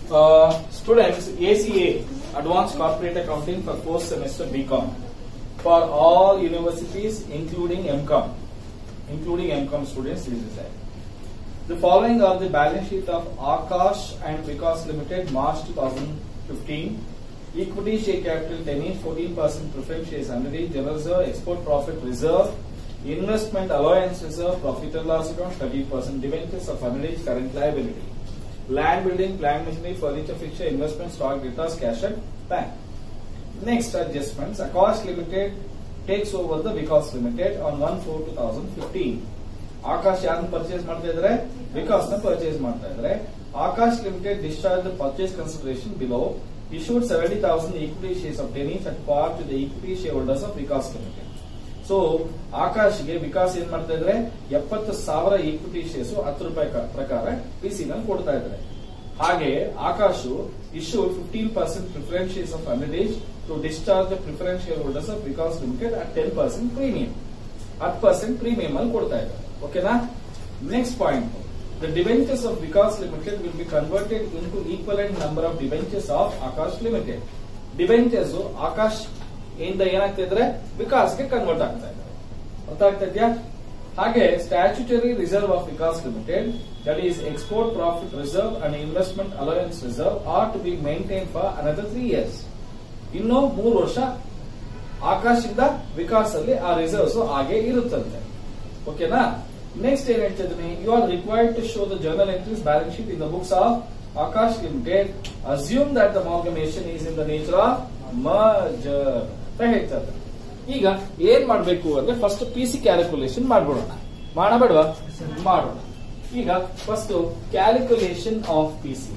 Uh, students, ACA, Advanced Corporate Accounting for fourth semester BCom, for all universities, including MCom, including MCom students, this is it. The following are the balance sheet of Akash and Vikas Limited, March 2015. Equity share capital 10 each, 14% preference shares under the general reserve, export profit reserve, investment allowance reserve, profit and loss account 30%, debentures of underage current liability. Land building, plant machinery, furniture fixture, investment stock debtors, cash at bank. Next adjustments, Akash Limited takes over the Vikas Limited on 1-4-2015. Akash ಯಾರನ್ನ purchase ಮಾಡ್ತಾ ಇದ್ರೆ ವಿಕಾಸ್ ನ purchase ಮಾಡ್ತಾ ಇದ್ರೆ Akash limited discharge the purchase consideration below issued 70,000 equity shares of Dennis at par to the equity shareholders of Vikas Limited. So ಆಕಾಶ್ಗೆ ವಿಕಾಸ್ ಏನ್ ಮಾಡ್ತಾ ಇದ್ರೆ ಎಪ್ಪತ್ತು ಸಾವಿರ ಈಕ್ವಿಟಿ ಶೇರ್ಸ್ ಹತ್ತು ರೂಪಾಯಿ ಕ- ಪ್ರಕಾರ ಪಿ ಸಿ ನಲ್ಲಿ ಕೊಡ್ತಾ ಇದ್ದಾರೆ ಹಾಗೆ Akash issue fifteen percent preference shares of ಅಮಿಡೇಜ್ to discharge the preference shareholders of Vikas limited at ten percent premium ಹತ್ತು ಪರ್ಸೆಂಟ್ ಪ್ರೀಮಿಯಂ ಅಲ್ಲಿ ಕೊಡ್ತಾ ಇದ್ದಾರೆ ಓಕೆನಾ next point the debentures of Vikas limited will be converted into equivalent number of debentures of Akash limited debentures Akash ಇಂದ ಏನಾಗ್ತಾ ಇದ್ರೆ ವಿಕಾಸ್ಗೆ convert ಆಗ್ತಾ ಇದ್ದಾರೆ ಅರ್ಥ ಆಗ್ತಾ ಇದೆಯಾ ಹಾಗೆ statutory reserve of Vikas limited that is export profit reserve and investment allowance reserve are to be maintain for another three years ಇನ್ನು ಮೂರು ವರ್ಷ ಆಕಾಶದಿಂದ ವಿಕಾಸ್ ಅಲ್ಲಿ ಆ ರಿಸರ್ವ್ಸ್ ಹಾಗೆ ಇರುತ್ತಂತೆ ಓಕೆನಾ ನೆಕ್ಸ್ಟ್ ಏನ್ ಹೇಳ್ತಾ ಇದ್ದೀನಿ you are required to show the journal entries balance sheet in the books of Akash limited assume that the amalgamation is in the nature of merger ಅಂತ ಹೇಳ್ತಾ ಇದ್ದಾರೆ ಈಗ ಏನ್ ಮಾಡ್ಬೇಕು ಅಂದ್ರೆ ಫಸ್ಟ್ ಪಿ ಸಿ ಕ್ಯಾಲ್ಕುಲೇಷನ್ ಮಾಡ್ಬಿಡೋಣ ಮಾಡಬೇಡವಾ ಮಾಡೋಣ ಈಗ first calculation of P C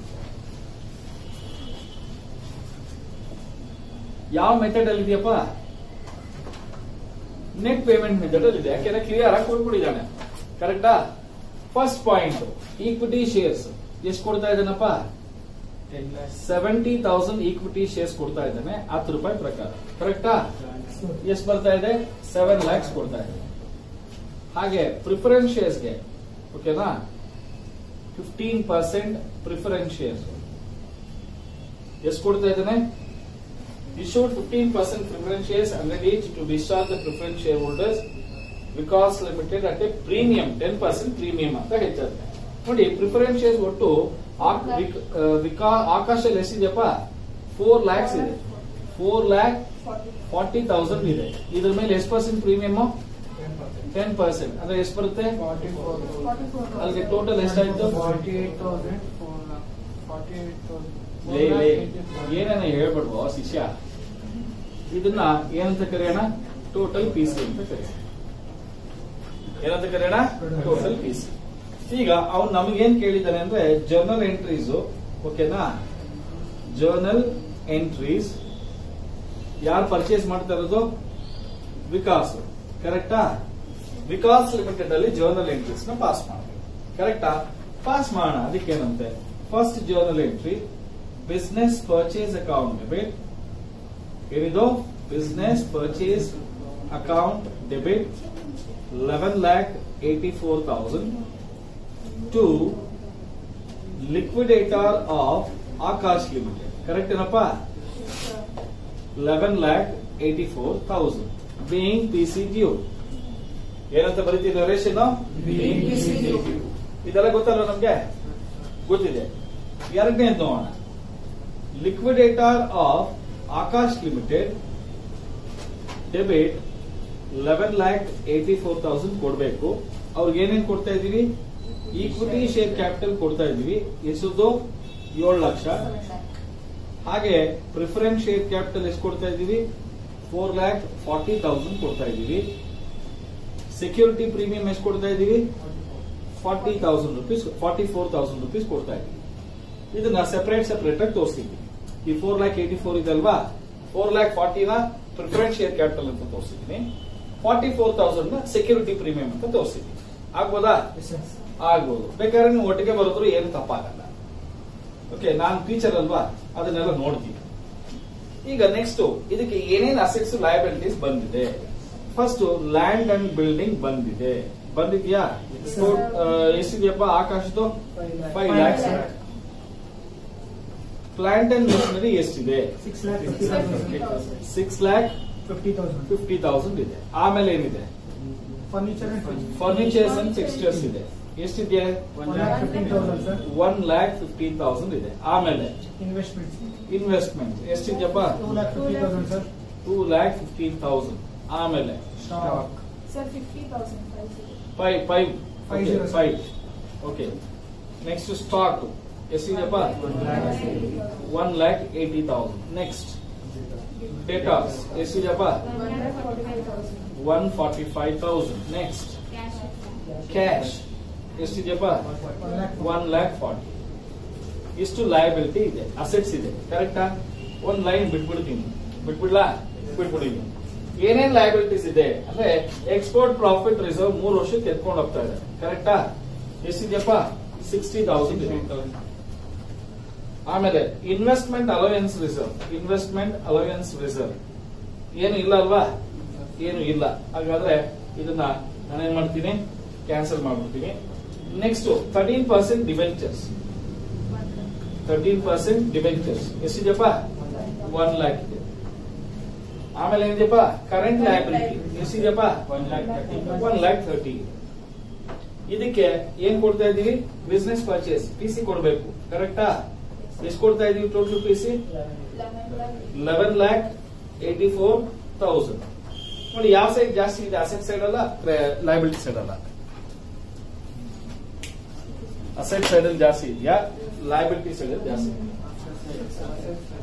ಯಾವ ಮೆಥಡ್ ಅಲ್ಲಿ ಇದೆಯಪ್ಪ ನೆಟ್ ಪೇಮೆಂಟ್ ಮೆಥಡ್ ಅಲ್ಲಿ ಇದೆ ಯಾಕೆಂದ್ರೆ ಕ್ಲಿಯರ್ ಆಗಿ ಕೊಟ್ಬಿಟ್ಟಿದ್ದಾನೆ ಕರೆಕ್ಟಾ ಫಸ್ಟ್ ಪಾಯಿಂಟ್ ಈಕ್ವಿಟಿ ಶೇರ್ಸ್ ಎಷ್ಟು ಕೊಡ್ತಾ ಇದ್ದಾನಪ್ಪ ಸೆವೆಂಟಿ ತೌಸಂಡ್ ಈಕ್ವಿಟಿ ಶೇರ್ಸ್ ಕೊಡ್ತಾ ಇದ್ದಾನೆ ಹತ್ತು ರೂಪಾಯಿ ಪ್ರಕಾರ ಕರೆಕ್ಟಾ ಎಷ್ಟು ಬರ್ತಾ ಇದೆ ಸೆವೆನ್ ಲ್ಯಾಕ್ಸ್ ಕೊಡ್ತಾ ಇದೆ ಹಾಗೆ ಪ್ರಿಫರೆನ್ಸ್ ಶೇರ್ಸ್ಗೆ ಓಕೆನಾ ಫಿಫ್ಟೀನ್ ಪರ್ಸೆಂಟ್ ಪ್ರಿಫರೆನ್ಸ್ ಶೇರ್ಸ್ ಎಷ್ಟು ಕೊಡ್ತಾ ಇದ್ದಾನೆ issued 15% preference shares under each to discharge the preference shareholders Vikas limited at a premium ten percent premium ಅಂತ ಹೇಳ್ತಾರೆ ನೋಡಿ ಪ್ರಿಫರೆನ್ಸ್ ಶೇರ್ಸ್ ಒಟ್ಟು ಆಕ್- ವಿಕ್- ಆ, ವಿಕಾ- ಆಕಾಶಲ್ಲಿ ಎಷ್ಟಿದೆಯಪ್ಪ ಫೋರ್ ಲ್ಯಾಕ್ಸ್ ಇದೆ ಫೋರ್ ಲ್ಯಾಕ್ ಫಾರ್ಟಿ ತೌಸಂಡ್ ಇದೆ ಇದ್ರ ಮೇಲೆ ಎಷ್ಟು ಪರ್ಸೆಂಟ್ ಪ್ರೀಮಿಯಂ ಟೆನ್ ಪರ್ಸೆಂಟ್ ಅಂದ್ರೆ ಎಷ್ಟು ಬರುತ್ತೆ ಅಲ್ಲಿಗೆ ಟೋಟಲ್ ಎಷ್ಟಾಯ್ತು ಲೇ ಲೇ ಏನೇನ ಹೇಳ್ಬಿಡ್ಬೋ ಶಿಷ್ಯ ಇದನ್ನ ಏನಂತ ಕರೆಯೋಣ ಟೋಟಲ್ ಪೀಸ್ ಅಂತ ಕರೆಯೋಣ ಏನಂತ ಕರೆಯೋಣ ಟೋಟಲ್ ಪೀಸ್ ಈಗ ಅವ್ನು ನಮಗೇನ್ ಕೇಳಿದಾನೆ ಅಂದ್ರೆ ಜರ್ನಲ್ ಎಂಟ್ರೀಸ್ ಓಕೆನಾ ಜರ್ನಲ್ ಎಂಟ್ರೀಸ್ ಯಾರು ಪರ್ಚೇಸ್ ಮಾಡ್ತಾ ಇರೋದು ವಿಕಾಸ್ ಕರೆಕ್ಟಾ ವಿಕಾಸ್ ಲಿಮಿಟೆಡ್ ಅಲ್ಲಿ ಜರ್ನಲ್ ಎಂಟ್ರೀಸ್ ನ ಪಾಸ್ ಮಾಡಬೇಕು ಕರೆಕ್ಟಾ ಪಾಸ್ ಮಾಡೋಣ ಅದಕ್ಕೇನಂತೆ first journal entry business purchase account debit ಏನಿದು business purchase account debit eleven lakh eighty four thousand to liquidator of Akash limited correct ಏನಪ್ಪ eleven lakh eighty four thousand being P C due ಏನಂತ ಬರೀತೀವಿ narration being P C due ಇದೆಲ್ಲ ಗೊತ್ತಲ್ಲ ನಮ್ಗೆ ಗೊತ್ತಿದೆ ಎರಡನೇದು ನೋಡೋಣ liquidator of Akash limited debit eleven lakh eighty four thousand ಕೊಡಬೇಕು ಅವ್ರಿಗೆ ಏನೇನ್ ಕೊಡ್ತಾ ಇದೀವಿ ಈಕ್ವಿಟಿ ಶೇರ್ ಕ್ಯಾಪಿಟಲ್ ಕೊಡ್ತಾ ಇದೀವಿ ಎಷ್ಟದು ಏಳು ಲಕ್ಷ ಹಾಗೆ ಪ್ರಿಫರೆನ್ಸ್ ಶೇರ್ ಕ್ಯಾಪಿಟಲ್ ಎಷ್ಟು ಕೊಡ್ತಾ ಇದೀವಿ ಫೋರ್ ಲ್ಯಾಕ್ ಫಾರ್ಟಿ ತೌಸಂಡ್ ಕೊಡ್ತಾ ಇದೀವಿ ಸೆಕ್ಯೂರಿಟಿ ಪ್ರೀಮಿಯಂ ಎಷ್ಟು ಕೊಡ್ತಾ ಇದೀವಿ forty thousand rupees forty four thousand rupees ಕೊಡ್ತಾ ಇದೀವಿ ಇದನ್ನ ಸೆಪರೇಟ್ ಸೆಪರೇಟ್ ಆಗಿ ತೋರಿಸ್ತೀವಿ ಈ ಫೋರ್ ಲ್ಯಾಕ್ ಏಟಿ ಫೋರ್ ಇದಲ್ವಾ ಫೋರ್ ಲ್ಯಾಕ್ ಫಾರ್ಟಿನ ಪ್ರಿಫರೆನ್ಸ್ ಶೇರ್ ಕ್ಯಾಪಿಟಲ್ ಅಂತ ತೋರಿಸಿದ್ದೀನಿ ಫಾರ್ಟಿ ಫೋರ್ ತೌಸಂಡ್ ನ ಸೆಕ್ಯೂರಿಟಿ ಪ್ರೀಮಿಯಂ ಅಂತ ತೋರಿಸಿದ್ದೀನಿ ಆಗ್ಬೋದಾ ಆಗ್ಬೋದು ಬೇಕಾದ್ರೆ ನೀವು ಒಟ್ಟಿಗೆ ಬರೋದ್ರು ಏನು ತಪ್ಪಾಗಲ್ಲ ಓಕೆ ನಾನು ಟೀಚರ್ ಅಲ್ವಾ ಅದನ್ನೆಲ್ಲ ನೋಡ್ತೀವಿ ಈಗ ನೆಕ್ಸ್ಟ್ ಇದಕ್ಕೆ ಏನೇನು ಅಸೆಟ್ಸ್ ಲಯಬಿಲಿಟೀಸ್ ಬಂದಿದೆ ಫಸ್ಟ್ ಲ್ಯಾಂಡ್ ಅಂಡ್ ಬಿಲ್ಡಿಂಗ್ ಬಂದಿದೆ ಬಂದಿದ್ಯಾ ಎಷ್ಟಿದೆಯಪ್ಪ ಆಕಾಶದ್ದು five lakhs plant and machinery ಎಷ್ಟಿದೆ six lakh fifty thousand six lakh fifty thousand fifty thousand ಇದೆ ಆಮೇಲೆ ಏನಿದೆ furniture and furnitures and fixtures ಇದೆ ಎಷ್ಟಿದೆ one lakh fifteen thousand sir one lakh fifteen thousand ಇದೆ ಆಮೇಲೆ ಇನ್ವೆಸ್ಟ್ಮೆಂಟ್ಸ್ ಇನ್ವೆಸ್ಟ್ಮೆಂಟ್ ಎಷ್ಟಿದೆಯಪ್ಪ two lakh fifty thousand sir two lakh fifteen thousand ಆಮೇಲೆ stock Sir, fifty thousand five zero. Five five Five zero, sir. Five okay next stock ಎಷ್ಟಿದೆಯಪ್ಪ one lakh eighty thousand next debtors ಎಷ್ಟಿದೆಯಪ್ಪ One lakh forty-five thousand. One forty five thousand next Cash. Cash ಎಷ್ಟಿದೆಯಪ್ಪ one lakh one lakh forty ಇಷ್ಟು liability ಇದೆ assets ಇದೆ ಕರೆಕ್ಟಾ ಒಂದ್ line ಬಿಟ್ಬಿಡ್ತೀನಿ ಬಿಟ್ಬಿಡ್ಲಾ ಬಿಟ್ಬಿಡಿನಿ ಏನೇನ್ liabilities ಇದೆ ಅಂದ್ರೆ ಎಕ್ಸ್ಪೋರ್ಟ್ ಪ್ರಾಫಿಟ್ ರಿಸರ್ವ್ ಮೂರು ವರ್ಷಕ್ಕೆ ಎತ್ಕೊಂಡು ಹೋಗ್ತಾ ಇದೆ ಕರೆಕ್ಟಾ ಎಷ್ಟಿದೆಯಪ್ಪ ಸಿಕ್ಸ್ಟಿ ತೌಸಂಡ್ ಇದೆ ಆಮೇಲೆ investment allowance reserve investment allowance reserve ಏನು ಇಲ್ಲ ಅಲ್ವಾ ಏನು ಇಲ್ಲ ಹಾಗಾದ್ರೆ ಇದನ್ನ ನಾನೇನ್ ಮಾಡ್ತೀನಿ ಕ್ಯಾನ್ಸಲ್ ಮಾಡ್ಬಿಡ್ತೀನಿ next thirteen percent debentures thirteen percent debentures ಎಷ್ಟಿದೆಯಪ್ಪ ಒನ್ ಲ್ಯಾಕ್ ಇದೆ ಆಮೇಲೆ ಏನಿದೆಯಪ್ಪ ಕರೆಂಟ್ ಲಯಬಿಲಿಟಿ ಎಷ್ಟಿದೆಯಪ್ಪ one lakh one lakh thirty ಇದಕ್ಕೆ ಏನ್ ಕೊಡ್ತಾ ಇದೀವಿ ಬಿಸ್ನೆಸ್ ಪರ್ಚೇಸ್ ಪಿ ಸಿ ಕೊಡ್ಬೇಕು ಕರೆಕ್ಟಾ ಎಷ್ಟು ಕೊಡ್ತಾ ಇದೀವಿ total P C Eleven lakh. Eleven lakh eighty four thousand ನೋಡಿ ಯಾವ ಸೈಡ್ ಜಾಸ್ತಿ ಇದೆ ಅಸೆಟ್ ಸೈಡ್ ಅಲ್ಲ ಲಯಬಿಲಿಟಿ ಸೈಡ್ ಅಲ್ಲ ಅಸೆಟ್ ಸೈಡ್ ಅಲ್ಲಿ ಜಾಸ್ತಿ ಇದೆಯಾ ಲಯಬಿಲಿಟಿ ಸೈಡ್ ಅಲ್ಲಿ ಜಾಸ್ತಿ ಇದೆಯಾ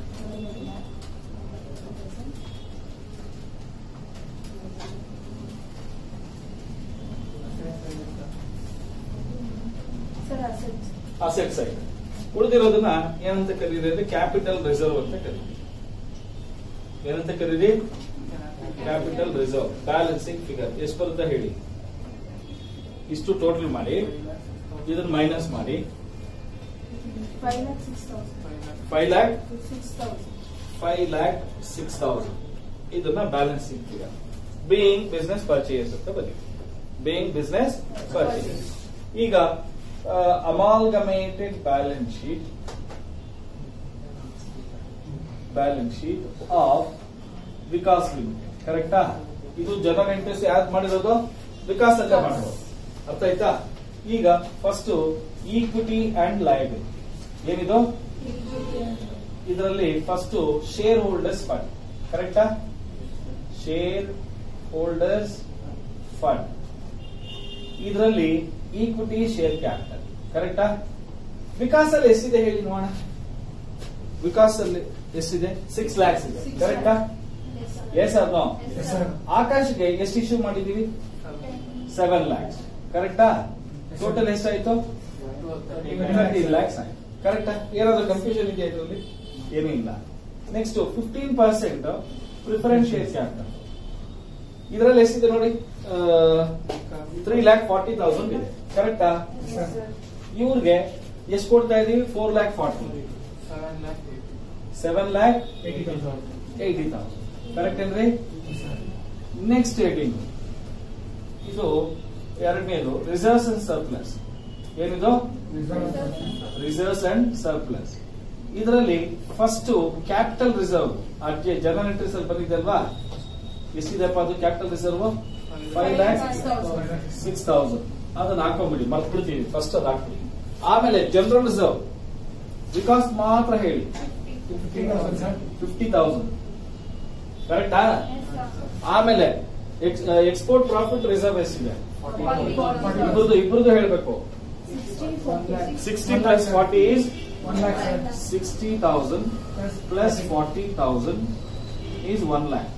Sir, assets. ಅಸೆಟ್ ಸೈಡ್ ಉಳಿದಿರೋದನ್ನ ಏನಂತ ಕರೀರಿ ಅಂದ್ರೆ ಕ್ಯಾಪಿಟಲ್ ರಿಸರ್ವ್ ಅಂತ ಕರೀರಿ ಏನಂತ ಕರೀರಿ ಕ್ಯಾಪಿಟಲ್ ರಿಸರ್ವ್ ಬ್ಯಾಲೆನ್ಸಿಂಗ್ ಫಿಗರ್ ಎಷ್ಟು ಬರುತ್ತೆ ಹೇಳಿ ಇಷ್ಟು ಟೋಟಲ್ ಮಾಡಿ ಇದನ್ನ ಮೈನಸ್ ಮಾಡಿ Five lakh six thousand. Five lakh Six thousand. Five lakh six thousand ಇದನ್ನ balancing figure being business purchase ಅಂತ ಬರೀ ಬೇಯಿಂಗ್ ಬಿಸ್ನೆಸ್ ಪರ್ಚೇಸ್ ಈಗ amalgamated balance sheet balance sheet of Vikas limited ಕರೆಕ್ಟಾ ಇದು ಜನರಲ್ ಇಂಟ್ರೆಸ್ಟ್ ಯಾವ್ದು ಮಾಡಿರೋದು ವಿಕಾಸ್ ಅಲ್ಲೇ ಮಾಡಿರೋದು ಅರ್ಥ ಆಯ್ತಾ ಈಗ ಫಸ್ಟ್ ಈಕ್ವಿಟಿ ಅಂಡ್ ಲಯಬಿಲಿಟಿ ಏನಿದು Equity and- ಇದರಲ್ಲಿ ಫಸ್ಟ್ ಶೇರ್ ಹೋಲ್ಡರ್ಸ್ ಫಂಡ್ ಕರೆಕ್ಟಾ ಶೇರ್ ಹೋಲ್ಡರ್ಸ್ ಫಂಡ್ ಇದರಲ್ಲಿ ಈಕ್ವಿಟಿ ಶೇರ್ ಕ್ಯಾಪಿಟಲ್ ಕರೆಕ್ಟಾ ವಿಕಾಸ್ ಅಲ್ಲಿ ಎಷ್ಟಿದೆ ಹೇಳಿ ನೋಡೋಣ ವಿಕಾಸ್ ಅಲ್ಲಿ ಎಷ್ಟಿದೆ ಸಿಕ್ಸ್ ಲ್ಯಾಕ್ಸ್ ಇದೆ Six ಕರೆಕ್ಟಾ Yes, sir. Yes sir no Yes, sir. ಆಕಾಶ್ಗೆ ಎಷ್ಟು ಇಶ್ಯೂ ಮಾಡಿದೀವಿ Ten. ಸೆವೆನ್ ಲ್ಯಾಕ್ಸ್ ಕರೆಕ್ಟಾ Yes, sir. ಟೋಟಲ್ ಎಷ್ಟಾಯ್ತು ತರ್ಟೀನ್ ಲ್ಯಾಕ್ಸ್ ಆಯ್ತು ಕರೆಕ್ಟಾ ಏನಾದ್ರು ಕನ್ಫ್ಯೂಷನ್ ಇದೆಯಾ ಇದರಲ್ಲಿ ಏನೂ ಇಲ್ಲ next fifteen percent preference share capital ಇದರಲ್ಲಿ ಎಷ್ಟಿದೆ ನೋಡಿ ತ್ರೀ ಲ್ಯಾಕ್ ಫಾರ್ಟಿ ತೌಸಂಡ್ ಇದೆ ಕರೆಕ್ಟಾ Yes, sir. ಇವ್ರಿಗೆ ಎಷ್ಟು ಕೊಡ್ತಾ ಇದೀವಿ four lakh forty seven lakh eighty thousand eighty thousand correct ಏನ್ರಿ ನೆಕ್ಸ್ಟ್ ಏಟಿಂಗ್ ಇದು ಎರಡನೇದು ರಿಸರ್ವ್ಸ್ ಅಂಡ್ ಸರ್ಪ್ಲಸ್ ಏನಿದು ರಿಸರ್ವ್ಸ್ ಅಂಡ್ ಸರ್ಪ್ಲಸ್ ಇದರಲ್ಲಿ ಫಸ್ಟ್ ಕ್ಯಾಪಿಟಲ್ ರಿಸರ್ವ್ ಅಜ್ಜೆ ಜನರಲ್ ಎಂಟ್ರೀಸ್ ಅಲ್ಲಿ ಬಂದಿದ್ದಲ್ವಾ ಎಷ್ಟಿದೆಪ್ಪ ಅದು capital reserve five lakh six thousand ಅದನ್ನ ಹಾಕೊಂಡ್ಬಿಡಿ ಮರ್ತ್ ಬಿಡ್ತೀವಿ ಫಸ್ಟ್ ಅದು ಹಾಕ್ಬಿಡಿ ಆಮೇಲೆ ಜನರಲ್ ರಿಸರ್ವ್ ವಿಕಾಸ್ ಮಾತ್ರ ಹೇಳಿ fifty thousand sir fifty thousand ಕರೆಕ್ಟಾ Yes, sir. ಆಮೇಲೆ ಎಕ್ಸ್ಪೋರ್ಟ್ ಪ್ರಾಫಿಟ್ ರಿಸರ್ವ್ ಎಷ್ಟಿದೆ ಇಬ್ಬರದು ಇಬ್ಬರದು ಹೇಳ್ಬೇಕು Sixteen forty-six. Sixty plus forty is one lakh sir sixty thousand plus plus forty thousand is one lakh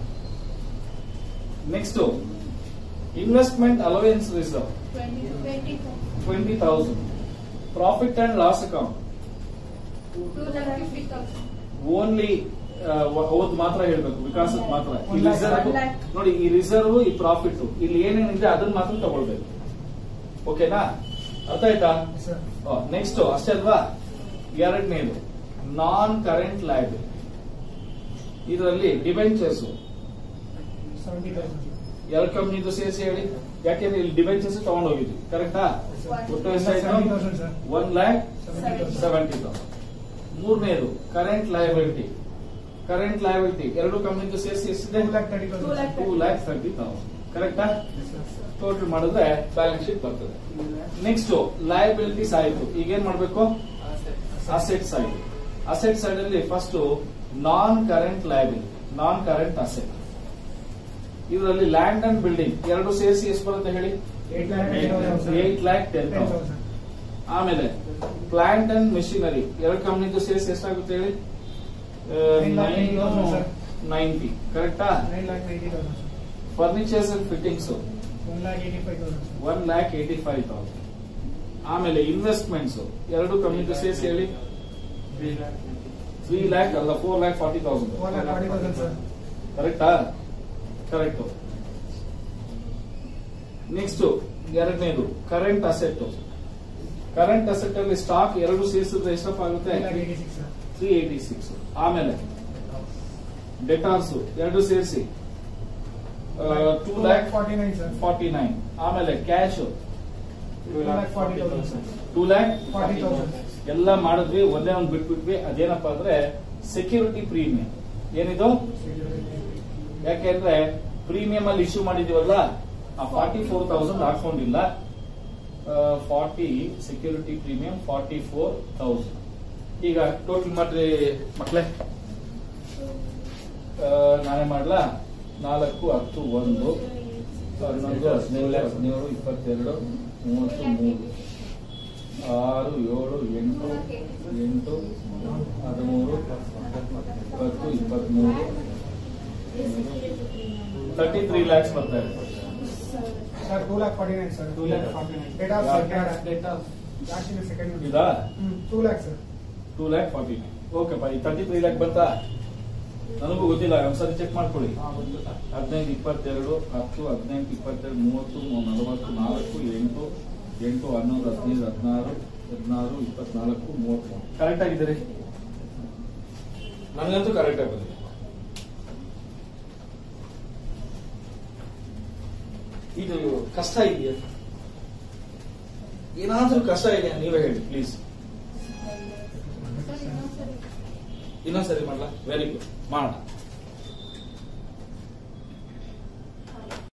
next investment allowance reserve Twenty, twenty-four. Twenty thousand profit and loss account Two lakh fifty thousand. Only ಅವತ್ತು ಮಾತ್ರ ಹೇಳ್ಬೇಕು ವಿಕಾಸದ ಮಾತ್ರ ಈ One lakh, reserve one lakh. ನೋಡಿ ಈ reserve ಈ profit ಇಲ್ಲಿ ಏನೇನಿದೆ ಅದನ್ನ ಮಾತ್ರ ತಗೊಳ್ಬೇಕು ಓಕೆನಾ ಅರ್ಥ ಆಯ್ತಾ ಸರ್ ನೆಕ್ಸ್ಟ್ ಅಷ್ಟೇ ಅಲ್ವಾ ಎರಡನೇದು ನಾನ್ ಕರೆಂಟ್ ಲಯಬಿಲಿಟಿ ಇದರಲ್ಲಿ ಡಿಬೆಂಚರ್ಸ್ ಸೆವೆಂಟಿ ತೌಸಂಡ್ ಎರಡು ಕಂಪ್ನಿದು ಸೇರಿಸಿ ಹೇಳಿ ಯಾಕೆಂದ್ರೆ ಇಲ್ಲಿ ಡಿಬೆಂಚರ್ಸ್ ತಗೊಂಡು ಹೋಗಿದ್ವಿ ಕರೆಕ್ಟಾ One. ಒಟ್ಟು ಸೆವೆಂಟಿ ಎಷ್ಟಾಯ್ತು thousand sir one lakh seventy thousand seventy thousand ಮೂರನೇದು ಕರೆಂಟ್ ಲಯಬಿಲಿಟಿ ಕರೆಂಟ್ ಲಯಬಿಲಿಟಿ ಎರಡು ಕಂಪ್ನಿದು ಸೇರಿಸಿ ಎಷ್ಟಿದೆ Two lakh thirty Two thousand. lakh. Two lakh thirty thousand ಕರೆಕ್ಟಾ ಟೋಟಲ್ ಮಾಡಿದ್ರೆ ಬ್ಯಾಲೆನ್ಸ್ ಶೀಟ್ ಬರ್ತದೆ ನೆಕ್ಸ್ಟ್ ಲಯಬಿಲಿಟೀಸ್ ಆಯ್ತು ಈಗ ಏನ್ ಮಾಡ್ಬೇಕು ಅಸೆಟ್ ಸೈಡ್ ಅಸೆಟ್ ಸೈಡ್ ಅಲ್ಲಿ first non current liability non current asset ಇದರಲ್ಲಿ ಲ್ಯಾಂಡ್ ಅಂಡ್ ಬಿಲ್ಡಿಂಗ್ ಎರಡು ಸೇರಿಸಿ ಎಷ್ಟು ಬರುತ್ತೆ ಹೇಳಿ Eight lakh ten thousand, sir. Eight lakh ten Ten thousand thousand. ಆಮೇಲೆ ಪ್ಲಾಂಟ್ ಅಂಡ್ ಮೆಷಿನರಿ ಎರಡು ಕಂಪ್ನಿದು ಸೇರಿಸಿ ಎಷ್ಟಾಗುತ್ತೆ ಹೇಳಿ Nine lakh eighty thousand, sir. Ninety ಕರೆಕ್ಟಾ Nine lakh ninety thousand, sir. Furnitures and fittings One lakh eighty-five thousand, sir. One lakh eighty five thousand ಆಮೇಲೆ investments ಎರಡು ಕಂಪ್ನಿದು ಸೇರಿಸಿ ಹೇಳಿ ತ್ರೀ ಲ್ಯಾಕ್ ಅಲ್ಲ four lakh forty thousand One lakh forty thousand, sir. ಕರೆಕ್ಟಾ correct next ಎರಡನೇದು current asset current asset ಅಲ್ಲಿ stock ಎರಡು ಸೇರಿಸಿದ್ರೆ ಎಷ್ಟಪ್ಪ ಆಗುತ್ತೆ One lakh eighty-six, sir. Three eighty six ಆಮೇಲೆ ಡೆಟಾರ್ಸ್ ಎರಡು ಸೇರಿಸಿ two Two lac lakh forty-nine, sir. Forty nine ಆಮೇಲೆ cash Two lakh forty thousand, sir. Two lakh Forty thousand. ಎಲ್ಲ ಮಾಡಿದ್ವಿ ಒಂದೇ ಒಂದು ಬಿಟ್ಬಿಟ್ವಿ ಅದೇನಪ್ಪ ಅಂದ್ರೆ ಸೆಕ್ಯೂರಿಟಿ ಪ್ರೀಮಿಯಂ ಏನಿದು ಯಾಕೆಂದ್ರೆ ಪ್ರೀಮಿಯಂ ಅಲ್ಲಿ ಇಶ್ಯೂ ಮಾಡಿದೀವಲ್ಲ ಆ ಫಾರ್ಟಿ ಫೋರ್ ತೌಸಂಡ್ ಹಾಕೊಂಡಿಲ್ಲ forty security premium forty four thousand ಈಗ ಟೋಟಲ್ ಮಾಡ್ರಿ ಮಕ್ಳೇ ಆ, ನಾನೇ ಮಾಡ್ಲಾ ನಾಲ್ಕು ಹತ್ತು ಒಂದು ಹನ್ನೊಂದು ಹದಿನೈದು ಹದಿನೇಳು ಇಪ್ಪತ್ತೆರಡು ಮೂವತ್ತು ಮೂರು ಆರು ಏಳು ಎಂಟು ಎಂಟು ಹದಿಮೂರು ಇಪ್ಪತ್ತು ಇಪ್ಪತ್ಮೂರು ತರ್ಟಿ ತ್ರೀ ಲ್ಯಾಕ್ಸ್ ಬರ್ತಾ ಇದೆ Sir, two lakh forty-nine, sir. Two lakh forty-nine. Data, sir. Yeah. Data. Last in the second one. ಇದಾ Hmm, two lakh, sir. Two lakh forty nine ಓಕೆಪ್ಪ ಈ ತರ್ಟಿ ತ್ರೀ ಲ್ಯಾಕ್ ಬಂತಾ ನನಗೂ ಗೊತ್ತಿಲ್ಲ ಒಂದ್ಸರಿ ಚೆಕ್ ಮಾಡ್ಕೊಳ್ಳಿ ಹದಿನೈದು ಇಪ್ಪತ್ತೆರಡು ಹತ್ತು ಹದಿನೆಂಟು ಇಪ್ಪತ್ತೆರಡು ಮೂವತ್ತು ಮೂ- ನಲವತ್ತು ನಾಲ್ಕು ಎಂಟು ಎಂಟು ಹನ್ನೊಂದು ಹದಿನೈದು ಹದಿನಾರು ಹದಿನಾರು ಇಪ್ಪತ್ನಾಲ್ಕು ಮೂವತ್ತು ಕರೆಕ್ಟ್ ಆಗಿದ್ದೀರಿ ನನಗಂತೂ ಕರೆಕ್ಟ್ ಆಗಿ ಬಂದಿದೆ ಇದು ಕಷ್ಟ ಇದೆಯಾ ಏನಾದ್ರೂ ಕಷ್ಟ ಇದೆಯಾ ನೀವೇ ಹೇಳಿ ಪ್ಲೀಸ್ ಸರ್ ಇನ್ನೊಂದ್ಸರಿ ಇನ್ನೊಂದ್ಸರಿ ಮಾಡ್ಲಾ ವೆರಿ ಗುಡ್ ಮಾಡೋಣ